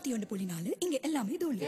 நூத்தி ஒன்று புள்ளி நாலு இங்க எல்லாமே தூள்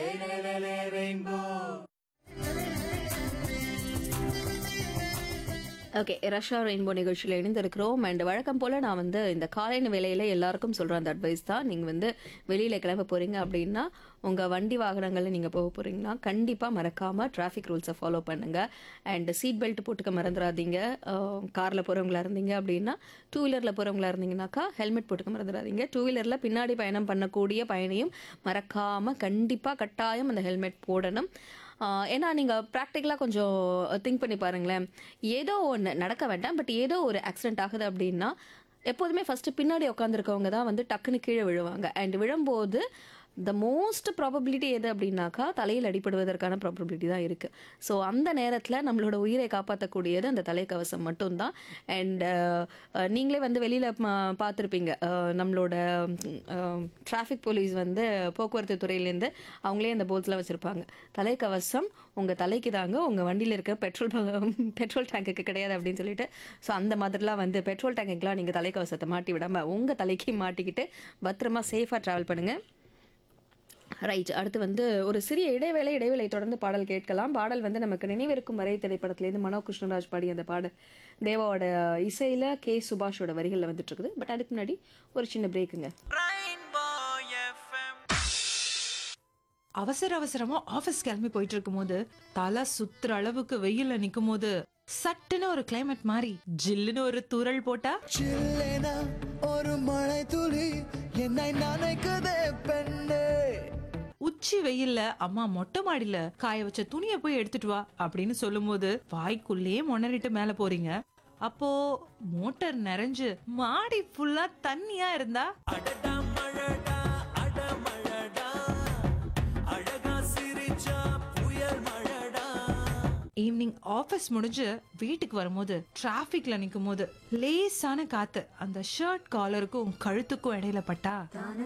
ஓகே ரஷ்யா ரெயின்போ நிகழ்ச்சியில் இணைந்திருக்கிறோம் அண்ட் வழக்கம் போல் நான் வந்து இந்த காலையின் வேலையில் எல்லாருக்கும் சொல்கிற அந்த அட்வைஸ் தான் நீங்கள் வந்து வெளியில் கிளம்ப போகிறீங்க அப்படின்னா உங்கள் வண்டி வாகனங்களில் நீங்கள் போக போகிறீங்கன்னா கண்டிப்பாக மறக்காமல் டிராஃபிக் ரூல்ஸை ஃபாலோ பண்ணுங்கள் அண்ட் சீட் பெல்ட் போட்டுக்க மறந்துடாதீங்க காரில் போகிறவங்களா இருந்தீங்க அப்படின்னா டூ வீலரில் போகிறவங்களா இருந்தீங்கன்னாக்கா ஹெல்மெட் போட்டுக்க மறந்துடாதீங்க டூ வீலரில் பின்னாடி பயணம் பண்ணக்கூடிய பயணியும் மறக்காமல் கண்டிப்பாக கட்டாயம் அந்த ஹெல்மெட் போடணும் ஆஹ் ஏன்னா நீங்கள் ப்ராக்டிக்கலாக கொஞ்சம் திங்க் பண்ணி பாருங்களேன் ஏதோ ஒன்று நடக்க வேண்டாம் பட் ஏதோ ஒரு ஆக்சிடென்ட் ஆகுது அப்படின்னா எப்போதுமே ஃபஸ்ட்டு பின்னாடி உட்காந்துருக்கவங்க தான் வந்து டக்குன்னு கீழே விழுவாங்க அண்ட் விழும்போது த மோஸ்ட் ப்ராபபிலிட்டி எது அப்படின்னாக்கா தலையில் அடிபடுவதற்கான ப்ராபபிலிட்டி தான் இருக்குது ஸோ அந்த நேரத்தில் நம்மளோட உயிரை காப்பாற்றக்கூடியது அந்த தலைக்கவசம் மட்டும்தான் அண்ட் நீங்களே வந்து வெளியில் பார்த்துருப்பீங்க நம்மளோட டிராஃபிக் போலீஸ் வந்து போக்குவரத்து துறையிலேருந்து அவங்களே அந்த போல்ஸ்லாம் வச்சுருப்பாங்க தலைக்கவசம் உங்கள் தலைக்கு தாங்க உங்கள் வண்டியில் இருக்க பெட்ரோல் பெட்ரோல் டேங்குக்கு கிடையாது அப்படின்னு சொல்லிட்டு ஸோ அந்த மாதிரிலாம் வந்து பெட்ரோல் டேங்குக்கெலாம் நீங்கள் தலைக்கவசத்தை மாட்டி விடாமல் உங்கள் தலைக்கு மாட்டிக்கிட்டு பத்திரமா சேஃபாக ட்ராவல் பண்ணுங்கள் ரைட் அடுத்து வந்து ஒரு சிறிய இடைவேளை இடைவேளை தொடர்ந்து பாடல் கேட்கலாம் பாடல் வந்து நமக்கு நினைவிருக்கும் வரை திரைப்படத்திலேருந்து மனோ கிருஷ்ணராஜ் பாடி அந்த பாடல் தேவாவோட இசையில் கே சுபாஷோட வரிகளில் வந்துட்டு இருக்குது பட் அதுக்கு முன்னாடி ஒரு சின்ன பிரேக்குங்க Rainbow FM. அவசர அவசரமா ஆபீஸ் கிளம்பி போயிட்டு இருக்கும்போது தலை சுத்துற அளவுக்கு வெயில்ல நிக்கும்போது சட்டுன்னு ஒரு கிளைமேட் மாறி ஜில்லுன்னு ஒரு தூறல் போட்டா சில்லேனா ஒரு மழை துளி என்னை நினைக்குதே பெண்ணே உச்சி வெயில்ல அம்மா மொட்டை மாடியில காய வச்ச துணியை போய் எடுத்துட்டு வா அப்படின்னு சொல்லும்போது வாய்க்குள்ளேயே முனறிட்டு மேல போறீங்க அப்போ மோட்டார் நிறைஞ்சு மாடி ஃபுல்லா தண்ணியா இருந்தா அடடா மழடா அட மழடா அழகா சிரிச்சா புயல் மழடா ஈவினிங் ஆபீஸ் முடிஞ்சு வீட்டுக்கு வரும்போது டிராஃபிக்ல நிக்கும் போது லேசான காத்து அந்த ஷர்ட் காலருக்கும் கழுத்துக்கும் இடையில பட்டா